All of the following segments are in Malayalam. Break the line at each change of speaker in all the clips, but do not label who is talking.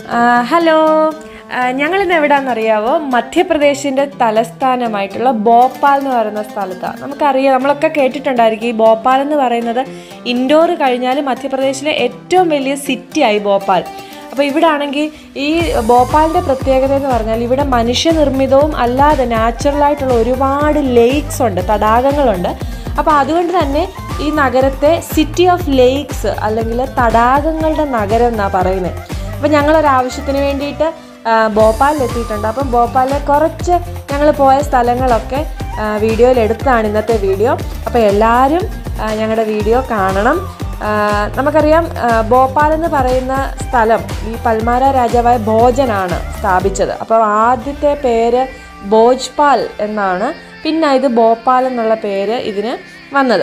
ഹലോ ഞങ്ങളിന്ന് എവിടാണെന്നറിയാവോ മധ്യപ്രദേശിൻ്റെ തലസ്ഥാനമായിട്ടുള്ള ഭോപ്പാൽ എന്ന് പറയുന്ന സ്ഥലത്താണ് നമുക്കറിയാം നമ്മളൊക്കെ കേട്ടിട്ടുണ്ടായിരിക്കും ഈ ഭോപ്പാൽ എന്ന് പറയുന്നത് ഇൻഡോർ കഴിഞ്ഞാൽ മധ്യപ്രദേശിലെ ഏറ്റവും വലിയ സിറ്റിയായി ഭോപ്പാൽ അപ്പോൾ ഇവിടെ ആണെങ്കിൽ ഈ ഭോപ്പാലിൻ്റെ പ്രത്യേകത എന്ന് പറഞ്ഞാൽ ഇവിടെ മനുഷ്യനിർമ്മിതവും അല്ലാതെ നാച്ചുറലായിട്ടുള്ള ഒരുപാട് ലേക്സ് ഉണ്ട് തടാകങ്ങളുണ്ട് അപ്പോൾ അതുകൊണ്ട് തന്നെ ഈ നഗരത്തെ സിറ്റി ഓഫ് ലേക്സ് അല്ലെങ്കിൽ തടാകങ്ങളുടെ നഗരം എന്നാണ് പറയുന്നത് അപ്പോൾ ഞങ്ങളൊരാവശ്യത്തിന് വേണ്ടിയിട്ട് ആ, ഭോപ്പാലിൽ എത്തിയിട്ടുണ്ട് അപ്പം ഭോപ്പാലിലെ കുറച്ച് ഞങ്ങൾ പോയ സ്ഥലങ്ങളൊക്കെ ആ, വീഡിയോയിൽ എടുത്താണ് ഇന്നത്തെ വീഡിയോ അപ്പോൾ എല്ലാവരും ആ, ഞങ്ങളുടെ വീഡിയോ കാണണം ആ, നമുക്കറിയാം ആ, ഭോപ്പാൽ എന്ന് പറയുന്ന സ്ഥലം ഈ പൽമാര രാജാവായ ഭോജനാണ് സ്ഥാപിച്ചത് അപ്പോൾ ആദ്യത്തെ പേര് ഭോജ്പാൽ എന്നാണ് പിന്നെ ഇത് ഭോപ്പാൽ എന്നുള്ള പേര് ഇതിന് വന്നത്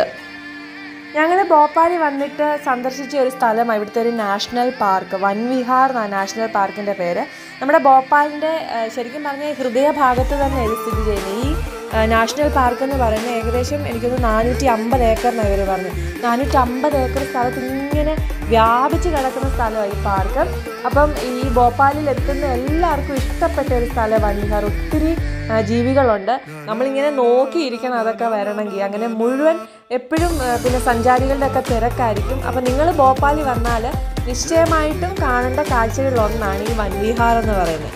ഞങ്ങൾ ഭോപ്പാലിൽ വന്നിട്ട് സന്ദർശിച്ച ഒരു സ്ഥലമാണ് ഇവിടുത്തെ ഒരു നാഷണൽ പാർക്ക് വൻവിഹാർ എന്നാണ് നാഷണൽ പാർക്കിൻ്റെ പേര് നമ്മുടെ ഭോപ്പാലിൻ്റെ ആ, ശരിക്കും പറഞ്ഞാൽ ഹൃദയഭാഗത്ത് തന്നെ ഇത് സ്ഥിതി ചെയ്യുന്നത് ഈ ആ, നാഷണൽ പാർക്ക് എന്ന് പറയുന്നത് ഏകദേശം എനിക്കൊന്ന് നാനൂറ്റി അമ്പത് ഏക്കറിനാണ് ഇവർ പറഞ്ഞു നാനൂറ്റി അമ്പത് ഏക്കർ സ്ഥലത്ത് ഇങ്ങനെ വ്യാപിച്ച് കിടക്കുന്ന സ്ഥലമാണ് ഈ പാർക്ക് അപ്പം ഈ ഭോപ്പാലിൽ എത്തുന്ന എല്ലാവർക്കും ഇഷ്ടപ്പെട്ട ഒരു സ്ഥലം വൻവിഹാർ ഒത്തിരി ആ, ജീവികളുണ്ട് നമ്മളിങ്ങനെ നോക്കിയിരിക്കണം അതൊക്കെ വരണമെങ്കിൽ അങ്ങനെ മുഴുവൻ എപ്പോഴും ആ, പിന്നെ സഞ്ചാരികളുടെ ഒക്കെ തിരക്കായിരിക്കും അപ്പം നിങ്ങൾ ഭോപ്പാലിൽ വന്നാൽ നിശ്ചയമായിട്ടും കാണേണ്ട കാഴ്ചകളിലൊന്നാണ് ഈ വൻവിഹാർ എന്ന് പറയുന്നത്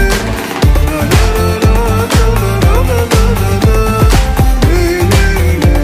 na na na na na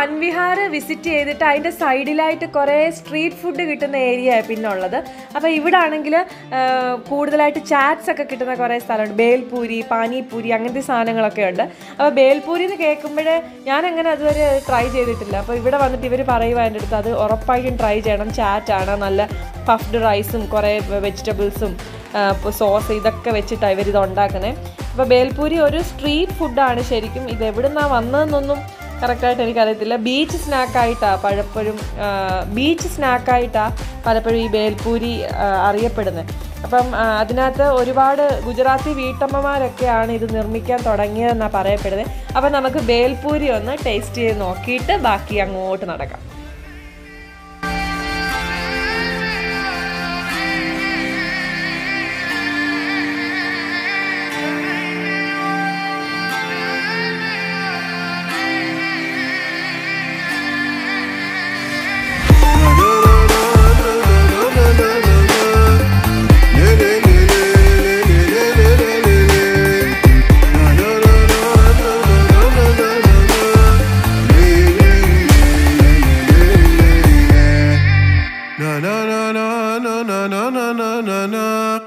Vanvihar visit ചെയ്തിട്ട് അതിൻ്റെ സൈഡിലായിട്ട് കുറേ സ്ട്രീറ്റ് ഫുഡ് കിട്ടുന്ന ഏരിയ പിന്നെ ഉള്ളത് അപ്പോൾ ഇവിടെ ആണെങ്കിൽ കൂടുതലായിട്ട് ചാറ്റ്സ് ഒക്കെ കിട്ടുന്ന കുറേ സ്ഥലമുണ്ട് ബേൽപൂരി പാനിപൂരി അങ്ങനത്തെ സാധനങ്ങളൊക്കെ ഉണ്ട് അപ്പോൾ ബേൽപൂരി എന്ന് കേൾക്കുമ്പോഴേ ഞാൻ അങ്ങനെ അതുവരെ ട്രൈ ചെയ്തിട്ടില്ല അപ്പോൾ ഇവിടെ വന്നിട്ട് ഇവർ പറയുക എൻ്റെ അടുത്ത് അത് ഉറപ്പായിട്ടും ട്രൈ ചെയ്യണം ചാറ്റാണ് നല്ല പഫ്ഡ് റൈസും കുറേ വെജിറ്റബിൾസും സോസ് ഇതൊക്കെ വെച്ചിട്ടാണ് ഇവരിത് ഉണ്ടാക്കുന്നത് അപ്പോൾ ബേൽപൂരി ഒരു സ്ട്രീറ്റ് ഫുഡാണ് ശരിക്കും ഇത് എവിടുന്നാണ് വന്നതെന്നൊന്നും കറക്റ്റായിട്ട് എനിക്കറിയത്തില്ല ബീച്ച് സ്നാക്കായിട്ടാണ് പലപ്പോഴും ബീച്ച് സ്നാക്കായിട്ടാണ് പലപ്പോഴും ഈ ബേൽപൂരി ആ, അറിയപ്പെടുന്നത് അപ്പം ആ, അതിനകത്ത് ഒരുപാട് ഗുജറാത്തി വീട്ടമ്മമാരൊക്കെയാണ് ഇത് നിർമ്മിക്കാൻ തുടങ്ങിയതെന്നാണ് പറയപ്പെടുന്നത് അപ്പം നമുക്ക് ബേൽപൂരി ഒന്ന് ടേസ്റ്റ് ചെയ്ത് നോക്കിയിട്ട് ബാക്കി അങ്ങോട്ട് നടക്കാം
Na na na na na na na na na na na.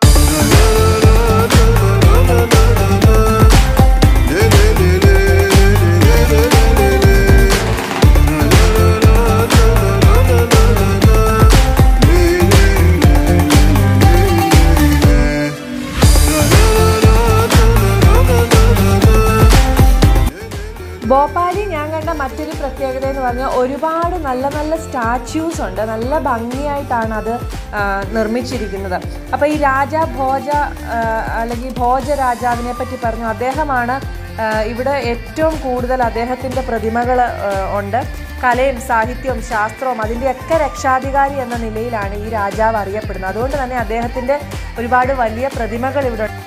ഭോപ്പാലിൽ ഞാൻ കണ്ട മറ്റൊരു പ്രത്യേകത എന്ന് പറഞ്ഞാൽ ഒരുപാട് നല്ല നല്ല സ്റ്റാച്യൂസ് ഉണ്ട് നല്ല ഭംഗിയായിട്ടാണ് അത് ആ, നിർമ്മിച്ചിരിക്കുന്നത് അപ്പോൾ ഈ രാജ ഭോജ ആ, അല്ലെങ്കിൽ ഭോജ രാജാവിനെ പറ്റി പറഞ്ഞു അദ്ദേഹമാണ് ആ, ഇവിടെ ഏറ്റവും കൂടുതൽ അദ്ദേഹത്തിൻ്റെ പ്രതിമകൾ ഉണ്ട് കലയും സാഹിത്യവും ശാസ്ത്രവും അതിൻ്റെയൊക്കെ രക്ഷാധികാരി എന്ന നിലയിലാണ് ഈ രാജാവ് അറിയപ്പെടുന്നത് അതുകൊണ്ട് തന്നെ അദ്ദേഹത്തിൻ്റെ ഒരുപാട് വലിയ പ്രതിമകൾ ഇവിടെ ഉണ്ട്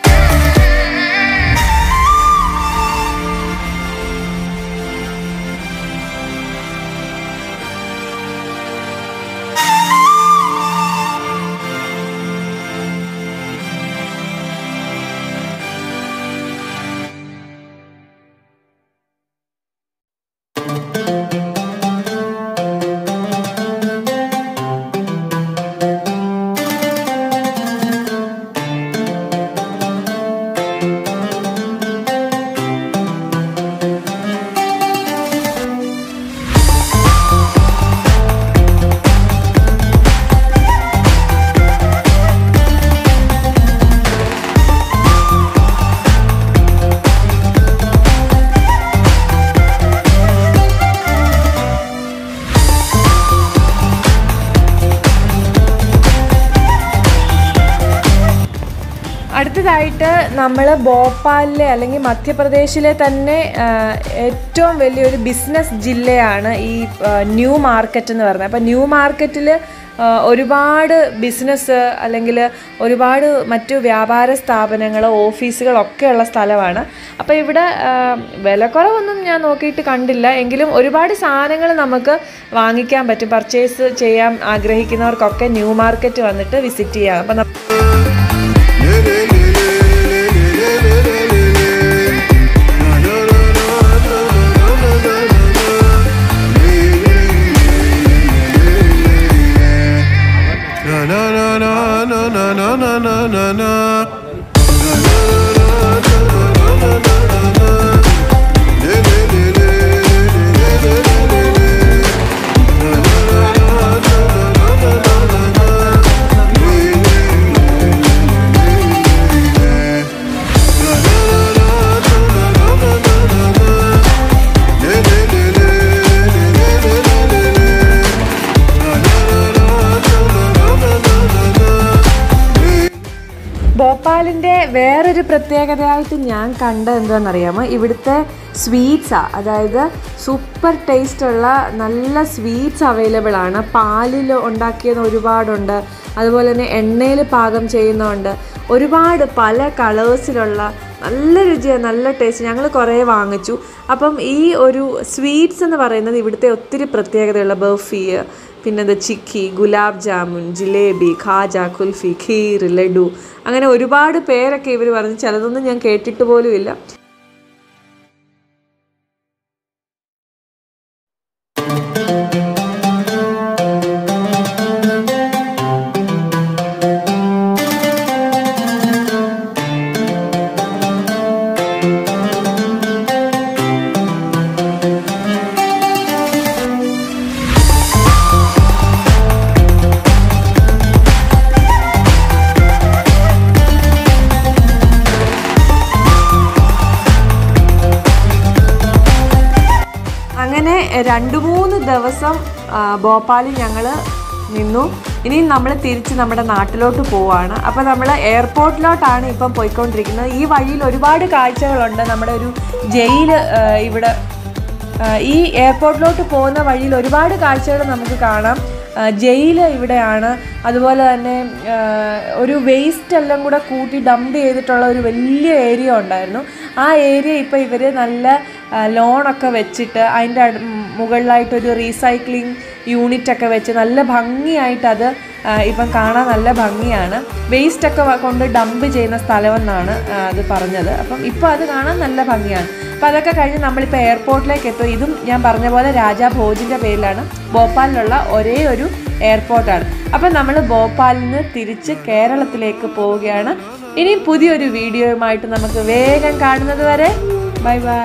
അടുത്തതായിട്ട് നമ്മൾ ഭോപ്പാലിലെ അല്ലെങ്കിൽ മധ്യപ്രദേശിലെ തന്നെ ആ, ഏറ്റവും വലിയൊരു ബിസിനസ് ജില്ലയാണ് ഈ ആ, ന്യൂ മാർക്കറ്റ് എന്ന് പറയുന്നത് അപ്പോൾ ന്യൂ മാർക്കറ്റിൽ ഒരുപാട് ബിസിനസ് അല്ലെങ്കിൽ ഒരുപാട് മറ്റു വ്യാപാര സ്ഥാപനങ്ങൾ ഓഫീസുകളൊക്കെ ഉള്ള സ്ഥലമാണ് അപ്പോൾ ഇവിടെ ആ, വിലക്കുറവൊന്നും ഞാൻ നോക്കിയിട്ട് കണ്ടില്ല എങ്കിലും ഒരുപാട് സാധനങ്ങൾ നമുക്ക് വാങ്ങിക്കാൻ പറ്റും പർച്ചേസ് ചെയ്യാൻ ആഗ്രഹിക്കുന്നവർക്കൊക്കെ ന്യൂ മാർക്കറ്റ് വന്നിട്ട് വിസിറ്റ് ചെയ്യാം അപ്പം
Na na na na na na na na na na na.
ഭോപ്പാലിൻ്റെ വേറൊരു പ്രത്യേകതയായിട്ട് ഞാൻ കണ്ടത് എന്താണെന്നറിയാമോ ഇവിടുത്തെ സ്വീറ്റ്സാ അതായത് സൂപ്പർ ടേസ്റ്റുള്ള നല്ല സ്വീറ്റ്സ് അവൈലബിൾ ആണ് പാലിൽ ഉണ്ടാക്കിയത് ഒരുപാടുണ്ട് അതുപോലെ തന്നെ എണ്ണയിൽ പാകം ചെയ്യുന്നുണ്ട് ഒരുപാട് പല കളേഴ്സിലുള്ള നല്ല രുചിയാണ് നല്ല ടേസ്റ്റ് ഞങ്ങൾ കുറേ വാങ്ങിച്ചു അപ്പം ഈ ഒരു സ്വീറ്റ്സ് എന്ന് പറയുന്നത് ഇവിടുത്തെ ഒത്തിരി പ്രത്യേകതയുള്ള ബർഫി പിന്നെന്താ ചിക്കി ഗുലാബ് ജാമുൻ ജിലേബി ഖാജ കുൽഫി ഖീർ ലഡു അങ്ങനെ ഒരുപാട് പേരൊക്കെ ഇവർ പറഞ്ഞ് ചിലതൊന്നും ഞാൻ കേട്ടിട്ട് പോലുമില്ല രണ്ട് മൂന്ന് ദിവസം ആ, ഭോപ്പാലിൽ ഞങ്ങൾ നിന്നു ഇനി നമ്മൾ തിരിച്ച് നമ്മുടെ നാട്ടിലോട്ട് പോവാണ് അപ്പോൾ നമ്മൾ എയർപോർട്ടിലോട്ടാണ് ഇപ്പം പോയിക്കൊണ്ടിരിക്കുന്നത് ഈ വഴിയിൽ ഒരുപാട് കാഴ്ചകളുണ്ട് നമ്മുടെ ഒരു ജയിൽ ഇവിടെ ആ, ഈ എയർപോർട്ടിലോട്ട് പോകുന്ന വഴിയിൽ ഒരുപാട് കാഴ്ചകൾ നമുക്ക് കാണാം ആ, ജയില് ഇവിടെയാണ് അതുപോലെ തന്നെ ആ, ഒരു വേസ്റ്റ് എല്ലാം കൂടെ കൂട്ടി ഡംപ് ചെയ്തിട്ടുള്ള ഒരു വലിയ ഏരിയ ഉണ്ടായിരുന്നു ആ ഏരിയ ഇപ്പോൾ ഇവർ നല്ല ആ, ലോണൊക്കെ വെച്ചിട്ട് അതിൻ്റെ അട്- ഉം, മുകളിലായിട്ടൊരു റീസൈക്ലിംഗ് യൂണിറ്റ് ഒക്കെ വെച്ച് നല്ല ഭംഗിയായിട്ട് അത് ആ, ഇപ്പം കാണാൻ നല്ല ഭംഗിയാണ് വേസ്റ്റ് ഒക്കെ വ- കൊണ്ട് ഡംപ് ചെയ്യുന്ന സ്ഥലമെന്നാണ് ആ, അത് പറഞ്ഞത് അപ്പം ഇപ്പോൾ അത് കാണാൻ നല്ല ഭംഗിയാണ് അപ്പോൾ അതൊക്കെ കഴിഞ്ഞ് നമ്മളിപ്പോൾ എയർപോർട്ടിലേക്ക് എത്തും ഇതും ഞാൻ പറഞ്ഞ പോലെ രാജാ ഭോജിൻ്റെ പേരിലാണ് ഭോപ്പാലിലുള്ള ഒരേ ഒരു എയർപോർട്ടാണ് അപ്പം നമ്മൾ ഭോപ്പാലിൽ നിന്ന് തിരിച്ച് കേരളത്തിലേക്ക് പോവുകയാണ് ഇനിയും പുതിയൊരു വീഡിയോയുമായിട്ട് നമുക്ക് വേഗം കാണുന്നത് വരെ bye bye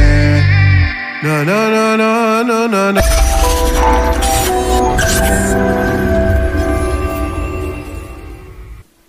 Na na na na na na na